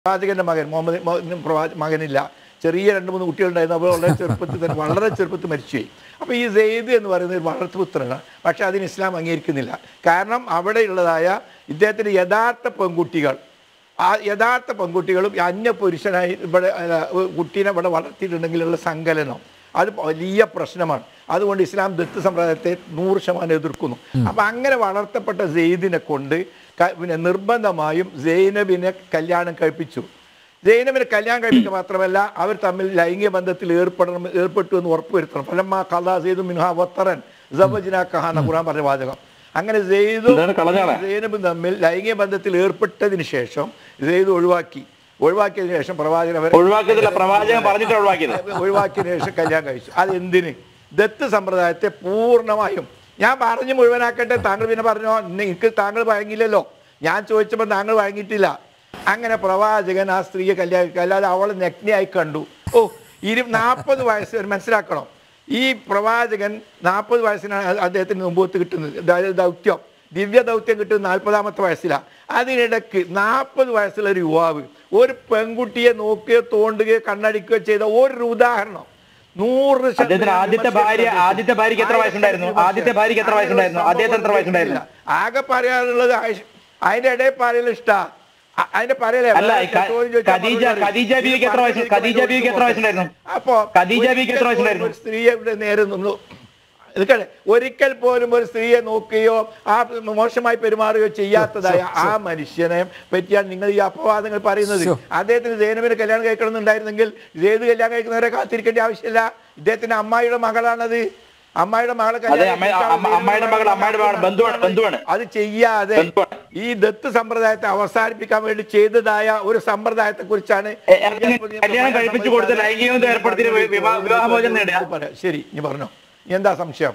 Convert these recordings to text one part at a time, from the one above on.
പ്രവാചകന്റെ മകൻ മുഹമ്മദ് മ- പ്രവാ- മകനില്ല ചെറിയ രണ്ട് മൂന്ന് കുട്ടികളുണ്ടായിരുന്നു അപ്പോൾ വളരെ ചെറുപ്പത്തിൽ തന്നെ വളരെ ചെറുപ്പത്തിൽ മരിച്ചുപോയി അപ്പോൾ ഈ സെയ്ദ് എന്ന് പറയുന്നത് ഒരു വളർത്തുപുത്രനാണ് പക്ഷെ അതിന് ഇസ്ലാം അംഗീകരിക്കുന്നില്ല കാരണം അവിടെയുള്ളതായ ഇദ്ദേഹത്തിൻ്റെ യഥാർത്ഥ പെൺകുട്ടികൾ ആ യഥാർത്ഥ പെൺകുട്ടികളും ഈ അന്യ പുരുഷനായി ഇവിടെ അല്ല, ഒരു കുട്ടീനെ ഇവിടെ വളർത്തിയിട്ടുണ്ടെങ്കിലുള്ള സങ്കലനം അത് വലിയ പ്രശ്നമാണ് അതുകൊണ്ട് ഇസ്ലാം ദത്ത് സമ്പ്രദായത്തെ നൂറ് ശതമാനം എതിർക്കുന്നു അപ്പം അങ്ങനെ വളർത്തപ്പെട്ട സെയ്ദിനെ കൊണ്ട് ക- പിന്നെ നിർബന്ധമായും സെയ്നബിനെ കല്യാണം കഴിപ്പിച്ചു ജൈനബിനെ കല്യാണം കഴിപ്പിക്കുക മാത്രമല്ല അവർ തമ്മിൽ ലൈംഗിക ബന്ധത്തിൽ ഏർപ്പെടണം ഏർപ്പെട്ടു എന്ന് ഉറപ്പുവരുത്തണം ഫലമ്മ കലാ സെയ്ദു മിൻഹ വത്തറൻ സബജിന കഹാന ഖുറാൻ പറഞ്ഞ വാചകം അങ്ങനെ സെയ്ദും എന്താണ് കളഞ്ഞാളെ? സൈനബും തമ്മിൽ ലൈംഗിക ബന്ധത്തിൽ ഏർപ്പെട്ടതിന് ശേഷം സെയ്ദ് ഒഴിവാക്കി ഒഴിവാക്കിയതിനു ശേഷം പ്രവാചകൻ അവരെ ഒഴിവാക്കിയതില്ല പ്രവാചകൻ പറഞ്ഞിട്ട് ഒഴിവാക്കിയത് ഒഴിവാക്കിയതിനു ശേഷം കല്യാണം കഴിച്ചു അത് എന്തിന് ദത്ത് സമ്പ്രദായത്തെ പൂർണ്ണമായും ഞാൻ പറഞ്ഞു മുഴുവനാക്കട്ടെ താങ്കൾ പിന്നെ പറഞ്ഞോ എനിക്ക് താങ്കൾ വഴങ്ങിയില്ലല്ലോ ഞാൻ ചോദിച്ചപ്പോൾ താങ്കൾ വഴങ്ങിയിട്ടില്ല അങ്ങനെ പ്രവാചകൻ ആ സ്ത്രീയെ കല്യാണം കഴിക്കുക അല്ലാതെ അവളെ നഗ്നയായി കണ്ടു ഓ ഇരു നാൽപ്പത് വയസ്സ് വരെ മനസ്സിലാക്കണം ഈ പ്രവാചകൻ നാൽപ്പത് വയസ്സിനാണ് അ- അദ്ദേഹത്തിന് മുമ്പത്ത് കിട്ടുന്നത് അതായത് ദൗത്യം ദിവ്യ ദൗത്യം കിട്ടുന്നത് നാൽപ്പതാമത്തെ വയസ്സിലാണ് അതിനിടയ്ക്ക് നാൽപ്പത് വയസ്സുള്ള ഒരു യുവാവ് ഒരു പെൺകുട്ടിയെ നോക്കുകയോ തോണ്ടുകയോ കണ്ണടിക്കുകയോ ചെയ്ത ഒരു ഉദാഹരണം നൂറ് ശതമാനം അദ്ദേഹത്തിന് ആദ്യത്തെ ഭാര്യ ആദ്യത്തെ ഭാര്യയ്ക്ക് എത്ര വയസ്സുണ്ടായിരുന്നു ആദ്യത്തെ ഭാര്യയ്ക്ക് എത്ര വയസ്സുണ്ടായിരുന്നു അദ്ദേഹത്തിന് എത്ര വയസ്സുണ്ടായിരുന്നു ആകെ പറയാനുള്ളത് ആയിഷ- അതിന്റെ ഇടയിൽ പറയൽ ഇഷ്ടാ അ- അതിന്റെ പറയലേ അല്ല, ക- ഖദീജ ഖദീജ ബീവിക്ക് എത്ര വയസ്സ് ഖദീജ ബീവിക്ക് എത്ര വയസ്സുണ്ടായിരുന്നു അപ്പോ ഖദീജ ബീവിക്ക് എത്ര വയസ്സുണ്ടായിരുന്നു ഒരു സ്ത്രീയെ ഇവിടെ നേരെ നിന്നു നിൽക്കട്ടെ ഒരിക്കൽ പോലും ഒരു സ്ത്രീയെ നോക്കുകയോ ആ മോശമായി പെരുമാറുകയോ ചെയ്യാത്തതായ ആ മനുഷ്യനെ പറ്റിയാണ് നിങ്ങൾ ഈ അപവാദങ്ങൾ പറയുന്നത് ശോ. അദ്ദേഹത്തിന് ജൈനബിനെ കല്യാണം കഴിക്കണമെന്നുണ്ടായിരുന്നെങ്കിൽ ജേത് കല്യാണം കഴിക്കുന്നവരെ കാത്തിരിക്കേണ്ട ആവശ്യമില്ല ഇദ്ദേഹത്തിന്റെ അമ്മായിയുടെ മകളാണത് അമ്മായിയുടെ മകളെ അതെ കല്യാണം അമ്മ കഴിക്കാൻ അമ്മ- അമ്മായിയുടെ മകൾ അമ്മായിയുടെ മകൾ ബന്ധുവാണ് ബന്ധുവാണ് അത് ചെയ്യാതെ ബന്ധുവാണ്. ഈ ദത്ത് സമ്പ്രദായത്തെ അവസാനിപ്പിക്കാൻ വേണ്ടി ചെയ്തതായ ഒരു സമ്പ്രദായത്തെ കുറിച്ചാണ് എ, അങ്ങനെ കല്യാണം കഴിപ്പിച്ചു കൊടുത്ത് ലൈംഗികത ഏർപ്പെടുത്തി വിവാ- വിവാഹമോചനം നേടുക. പറയാം. ശരി ഇനി പറഞ്ഞോ ഇനി എന്താ സംശയം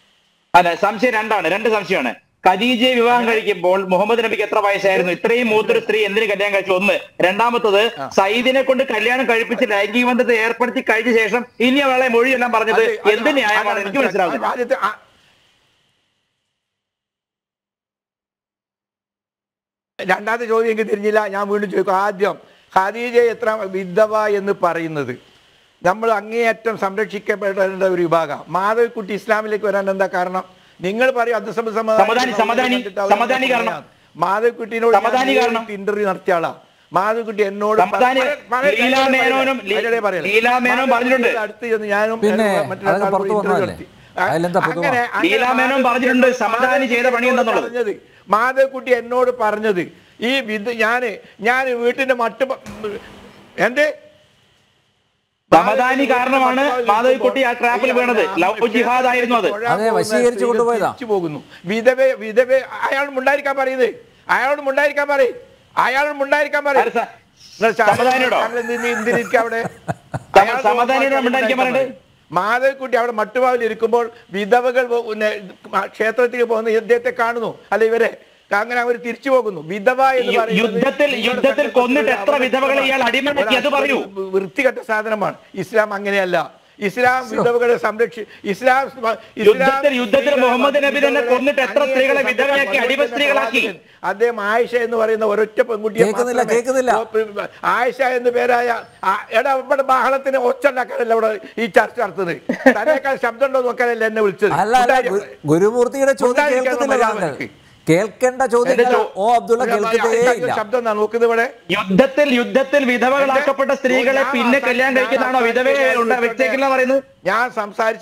അല്ല സംശയം രണ്ടാണ് രണ്ട് സംശയമാണ് ഖദീജയെ വിവാഹം കഴിക്കുമ്പോൾ മുഹമ്മദ് നബിക്ക് എത്ര വയസ്സായിരുന്നു ഇത്രയും മൂത്തൊരു സ്ത്രീ എന്തിന് കല്യാണം കഴിച്ചു ഒന്ന് രണ്ടാമത്തത് സയ്യിദിനെ കൊണ്ട് കല്യാണം കഴിപ്പിച്ച് ലൈംഗിക ബന്ധത്തെ ഏർപ്പെടുത്തി കഴിഞ്ഞ ശേഷം ഇനി അവളെ മൊഴിയെല്ലാം പറഞ്ഞത് അത് അത് എന്ത് ന്യായമാണ് അതാണ് എനിക്ക് മനസ്സിലാവുന്നത് ആദ്യത്തെ ആ- രണ്ടാമത്തെ ചോദ്യം എനിക്ക് തിരിഞ്ഞില്ല ഞാൻ വീണ്ടും ചോദിക്കും ആദ്യം ഖദീജ എത്ര വിധവ എന്ന് പറയുന്നത് നമ്മൾ അങ്ങേയറ്റം സംരക്ഷിക്കപ്പെടേണ്ട ഒരു വിഭാഗം മാധവിക്കുട്ടി ഇസ്ലാമിലേക്ക് വരാൻ എന്താ കാരണം നിങ്ങൾ പറയും അന്തസമ സമാധാനി- സമാധാനി- സമാധാനി കാരണം. മാധവിക്കുട്ടിനോട് സമാധാനി കാരണം. ഇന്റർവ്യൂ നടത്തിയ ആളാ മാധവിക്കുട്ടി എന്നോട് സമാധാനി- പറ- പറ- ലീലാ പറയട്ടെ, മേനോനും ലീ- അതിനിടെ പറയട്ടെ. ലീലാ മേനോൻ പറഞ്ഞിട്ടുണ്ട്. അടുത്ത് ചെന്ന് ഞാനും പിന്നെ മറ്റൊരാൾ അതൊക്കെ പുറത്ത് interview വന്നതല്ലേ? നടത്തി. അതിലെന്താ പുതുമ? അങ്ങനെ- അങ്ങനെ ലീലാ മേനോൻ പറഞ്ഞിട്ടുണ്ട്, സമാധാനി ചെയ്ത പണി എന്താന്നുള്ളത്. പറഞ്ഞത് മാധവക്കുട്ടി എന്നോട് പറഞ്ഞത് ഈ വിധ ഞാന് ഞാൻ വീട്ടിന്റെ മട്ട് പ- എന്ത് സമാധാനി കാരണമാണ് മാധവിക്കുട്ടി ആ ട്രാപ്പിൽ വീണത് ലവ് ജിഹാദ് ആയിരുന്നു അത് അതെ, വശീകരിച്ച് കൊണ്ടുപോയതാ. തിരിച്ചു പോകുന്നു വിധവ വിധവ അയാൾ മുണ്ടായിരിക്കാൻ പറയുന്നത് അയാളോട് മുണ്ടായിരിക്കാൻ പറയും അയാളോട് മുണ്ടായിരിക്കാൻ പറയും ആര് സ- നിങ്ങൾ ശാ- സമാധാനിയോടോ? താങ്കൾ എന്തിന് എന്തിനിരിക്കുക അവിടെ സമ- അയാൾ സമാധാനിയോട് മിണ്ടാതിരിക്കാൻ പറയണ്ടേ? മാധവക്കുട്ടി അവിടെ മട്ടുപാവിൽ ഇരിക്കുമ്പോൾ വിധവകൾ പോ- പിന്നെ ക്ഷേത്രത്തിൽ പോകുന്ന ഇദ്ദേഹത്തെ കാണുന്നു അല്ല ഇവരെ അങ്ങനെ അവർ തിരിച്ചു പോകുന്നു വിധവ എന്ന് യു- പറയുന്നത് യുദ്ധത്തിൽ- നിങ്ങളുടെ യുദ്ധത്തിൽ സംഘത്തിൽ കൊന്നിട്ട് എത്ര അവരെ- വിധവകളെ ഇയാൾ അടിമയാക്കി? അത് പറയൂ. വൃത്തികെട്ട സാധനമാണ് ഇസ്ലാം അങ്ങനെയല്ല ഇസ്ലാം വിധവകളെ സംരക്ഷി ഇസ്ലാം ഇസ്ലാം- യുദ്ധത്തിൽ- യുദ്ധത്തിൽ മുഹമ്മദ് നബി തന്നെ കൊന്നിട്ട് എത്ര സ്ത്രീകളെ വിധവയാക്കി, അടിമ സ്ത്രീകളാക്കി? അദ്ദേഹം ആയിഷ എന്ന് പറയുന്ന ഒരൊറ്റ പെൺകുട്ടിയെ കേൾക്കുന്നില്ല, മാത്രമേ- കേൾക്കുന്നില്ല. ഓ, ആയിഷ എന്ന് പേരായ ആ- എടാ ഇവിടെ ബഹളത്തിന് ഒച്ച ഉണ്ടാക്കാനല്ല ഇവിടെ ഈ ചർച്ച നടത്തുന്നത് തന്നേക്കാൾ ശബ്ദം ഉണ്ടോ നോക്കാനല്ല എന്നെ വിളിച്ചത് അല്ല അല്ല ഗു- ഗുരുമൂർത്തിയുടെ ചോദ്യം ഉണ്ടായിരിക്കാൻ കേൾക്കുന്നില്ല മര്യാദ താങ്കൾ നിനക്ക്. കേൾക്കേണ്ട ചോദ്യം എന്റെ ചോ- ഓ അബ്ദുള്ള കേൾക്കുന്നതേ ഇല്ല ശബ്ദം എന്നാ നോക്കുന്നത് ഇവിടെ യുദ്ധത്തിൽ യുദ്ധത്തിൽ വിധവകളാക്കപ്പെട്ട സ്ത്രീകളെ പിന്നെ കല്യാണം കഴിക്കുന്നതാണോ വിധവയെ ഉണ്ട് വെച്ചേക്കില്ല പറയുന്നത് ഞാൻ സംസാരിച്ച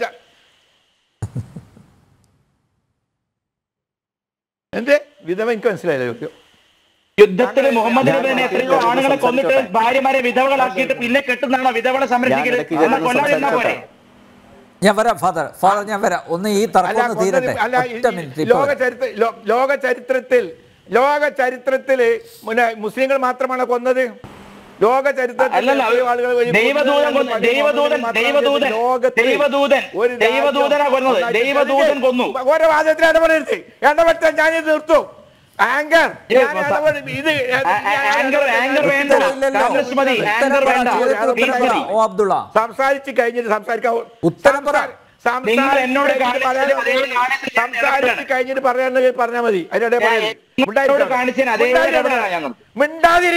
എന്ത് വിധവ എനിക്ക് മനസ്സിലായില്ല ചോദ്യം യുദ്ധത്തിൽ മുഹമ്മദ് നബി തന്നെ എത്രയോ ആണുങ്ങളെ കൊന്നിട്ട് ഭാര്യമാരെ വിധവകളാക്കിയിട്ട് പിന്നെ കെട്ടുന്നതാണോ വിധവകളെ സംരക്ഷിക്കരുത് ഞാൻ ഇടയ്ക്ക് എന്നാ കൊല്ലാതിരുന്നാ പോരെ ഞാൻ വരാം ഫാദർ ഫാദർ ഞാൻ വരാം ഒന്ന് ഈ തർക്കം അല്ല ഒന്ന് തീരട്ടെ കൊന്നത് അല്ല ഈ- ഒറ്റ ഈ മിനിറ്റ് ഇപ്പൊ ലോക വരാം. ചരിത്ര ലോ- ലോക ചരിത്രത്തിൽ ലോക ചരിത്രത്തില് പിന്നെ മുസ്ലിങ്ങൾ മാത്രമാണ് കൊന്നത് ലോക ചരിത്രത്തിൽ അല്ലല്ല എത്രയോ ആളുകൾ വഴി ദൈവദൂതൻ കൊന്നു. കൊന്നു ദൈവദൂതൻ മാത്രമല്ല ദൈവദൂതൻ ലോകത്തിൽ ദൈവദൂതൻ ഒരു രാജ്യം ദൈവദൂതനാ കൊന്നത് ഉണ്ടാക്കി. ദൈവദൂതൻ കൊന്നു ഓരോ വാദത്തിൽ ഇടപെടരുത് ഇടപെട്ടാൽ ഞാനിത് നിർത്തും ആങ്കർ ഏ, ഞാൻ ഇടപെടും. ഇത് ആ- ആ- ആങ്കർ ആങ്കർ വേണ്ട ഉത്തരവില്ലല്ലോ. കാർലസ് മതി ഉത്തരം ആങ്കർ പറ, വേണ്ട ചോദ്യത്തിന് ഉത്തരം പ്ലീസ് പറ. മതി ഓ അബ്ദുള്ള സംസാരിച്ച് കഴിഞ്ഞിട്ട് സംസാരിക്കാൻ ഉത്തരം പറ. സംസാ- നിങ്ങൾ എന്നോട് സംസാരിച്ച് കാണിച്ചത് പറയാൻ- അതേ കാണിച്ചത് ഞാൻ സംസാരിച്ച് ഇടപെടണം. കഴിഞ്ഞിട്ട് പറയാനുള്ളത് പറഞ്ഞാൽ മതി അതിനിടെ ഞാൻ എന്നോട് കാണിച്ചതിന് അതേ ഇടപെടലാണ് ഞങ്ങൾ. മിണ്ടാതിരി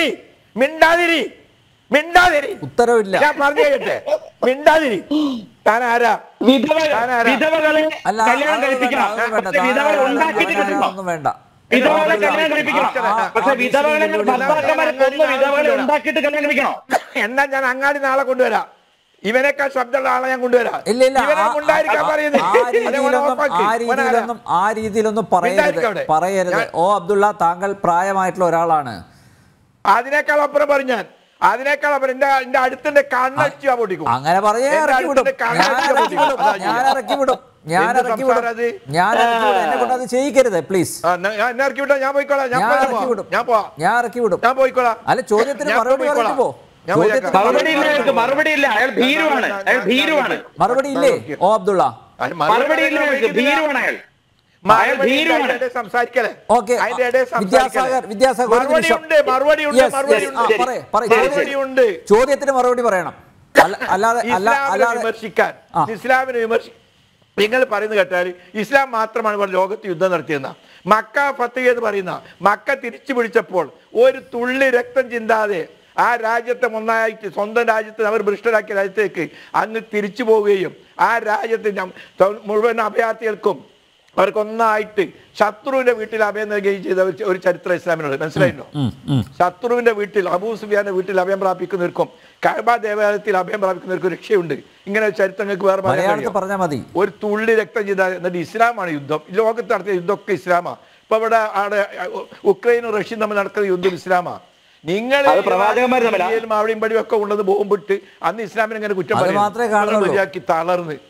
മിണ്ടാതിരി മിണ്ടാതിരി ഉത്തരവില്ല ഞാൻ പറഞ്ഞു കേട്ടെ മിണ്ടാതിരി താൻ ആരാ വിധവ താനാരാ? വിധവകളെ അല്ല കല്യാണം അതൊന്നും വേണ്ട, കഴിപ്പിക്കണം അതൊന്നും വേണ്ട. പക്ഷെ വിധവകളെ താങ്കൾ ഉണ്ടാക്കിയിട്ട് അങ്ങനെ കിട്ടണം ഒന്നും വേണ്ട വിധവകളെ കല്യാണം കഴിപ്പിക്കണം ആ, ആ, പക്ഷെ ആ, വിധവകളെ ആ, ഭർത്താക്കന്മാരെ കൊന്ന് വിധവകളെ ഉണ്ടാക്കിയിട്ട് കല്യാണം കഴിക്കണം എന്നാ ഞാൻ അങ്ങാടി നാളെ കൊണ്ടുവരാം ഇവനേക്കാൾ ശബ്ദമുള്ള ആളെ ഞാൻ കൊണ്ടുവരാം ഇല്ല ഇല്ല ഇവനെ ആ- ഉണ്ടായിരിക്കാൻ ആ- പറയുന്നത് ആ രീതിയിലൊന്നും ആ രീതിയിലൊന്നും ആ രീതിയിലൊന്നും പറയരുത് മിണ്ടാതിരിക്ക് അവിടെ. പറയരുത് ഞാൻ- ഓ അബ്ദുള്ള താങ്കൾ പ്രായമായിട്ടുള്ള ഒരാളാണ് അതിനേക്കാൾ അപ്പുറം പറഞ്ഞു ഞാൻ അതിനേക്കാൾ അപ്പുറം എന്റെ എന്റെ അടുത്തിന്റെ കണ്ണടിച്ച് ഞാൻ പൊട്ടിക്കും അങ്ങനെ പറഞ്ഞേ എന്റെ ഇറക്കി വിടും അടുത്തിന്റെ ഞാൻ കണ്ണടിച്ച് ഇറക്കി പൊട്ടിക്കും. വിടും അതാ ഞാൻ ചെയ്യുക. ഇറക്കി വിടും ഞാൻ എന്ത് ഇറക്കി വിടും സംസാരം അത്? ഞാൻ ഇറക്കി വിടും എന്നെ കൊണ്ട് അത് ചെയ്യിക്കരുത് പ്ലീസ് ആ, എന്നാ ഞാൻ എന്നെ ഇറക്കി വിട്ടാ ഞാൻ പോയിക്കോളാം ഞാൻ ഞാൻ പോയി ഇറക്കി പോവാം. വിടും ഞാൻ പോവാം ഞാൻ ഇറക്കി വിടും ഞാൻ പോയിക്കോളാം അല്ല ചോദ്യത്തിന് ഞാൻ മറുപടി പോയിക്കോളാം. പറഞ്ഞിട്ട് പോ ഞാൻ ചോദ്യത്തിന് പോയേക്കാം. മറുപടി ഇല്ല അയാൾക്ക് മറുപടി ഇല്ല അയാൾ ഭീരുവാണ് അയാൾ ഭീരുവാണ് മറുപടി ഇല്ലേ ഓ അബ്ദുള്ള അത് മറുപടി ഇല്ല അയാൾക്ക് ഭീരുവാണ് അയാൾ അയാൾ മറുപടി ഭീരുവാണ് അതിന്റെ ഇടയിൽ സംസാരിക്കലേ ഓക്കെ അതിന്റെ ഇടയിൽ വിദ്യാസാഗർ സംസാരിക്കലേ വിദ്യാസാഗർ ഒരു മറുപടി നിമിഷം. ഉണ്ട് മറുപടി ഉണ്ട് Yes, മറുപടി yes. ഉണ്ട് ആ, പറയ്, പറയ്. മറുപടി ഉണ്ട് ചോദ്യത്തിന് മറുപടി പറയണം അല്ല- അല്ലാതെ അല്ല ഇസ്ലാമിനെ അല്ലാതെ വിമർശിക്കാൻ ആ. ഇസ്ലാമിനെ വിമർശി നിങ്ങൾ പറയുന്നത് കേട്ടാൽ ഇസ്ലാം മാത്രമാണ് ഇവിടെ ലോകത്ത് യുദ്ധം നടത്തിയെന്ന മക്ക ഫത്ത് എന്ന് പറയുന്ന മക്ക തിരിച്ചു പിടിച്ചപ്പോൾ ഒരു തുള്ളി രക്തം ചിന്താതെ ആ രാജ്യത്തെ ഒന്നായിട്ട് സ്വന്തം രാജ്യത്ത് അവർ ഭ്രഷ്ടരാക്കിയ രാജ്യത്തേക്ക് അങ്ങ് തിരിച്ചു പോവുകയും ആ രാജ്യത്ത് നം- തൊ- മുഴുവൻ അഭയാർത്ഥികൾക്കും അവർക്കൊന്നായിട്ട് ശത്രുവിന്റെ വീട്ടിൽ അഭയം നൽകുകയും ചെയ്ത ഒരു ച- ഒരു ചരിത്രം ഇസ്ലാമിനുണ്ട് മനസ്സിലായില്ലോ ശത്രുവിന്റെ വീട്ടിൽ അബൂ സുഫിയാന്റെ വീട്ടിൽ അഭയം പ്രാപിക്കുന്നവർക്കും കഅബ ദേവാലയത്തിൽ അഭയം പ്രാപിക്കുന്നവർക്കും രക്ഷയുണ്ട് ഇങ്ങനെ ഒരു ചരിത്രം നിങ്ങൾക്ക് വേറെ പറയാൻ മലയാളത്തിൽ കഴിയുമോ? പറഞ്ഞാൽ മതി ഒരു തുള്ളി രക്തം ചെയ്താൽ എന്നിട്ട് ഇസ്ലാമാണ് യുദ്ധം ഈ ലോകത്ത് നടത്തിയ യുദ്ധമൊക്കെ ഇസ്ലാമാ ഇപ്പൊ ഇവിടെ അവിടെ ഉക്രൈനും റഷ്യയും തമ്മിൽ നടക്കുന്ന യുദ്ധം ഇസ്ലാമാ നിങ്ങൾ അത് പ്രവാചകന്മാര് തമ്മിലാ? അവിടെയും പടിയും ഒക്കെ ഉള്ളത് ബോംബിട്ട് അന്ന് ഇസ്ലാമിനെ ഇങ്ങനെ കുറ്റം അത് പറയുന്നു. മാത്രമേ കാണുന്നുള്ളൂ. മര്യാദയ്ക്ക് തളർന്ന്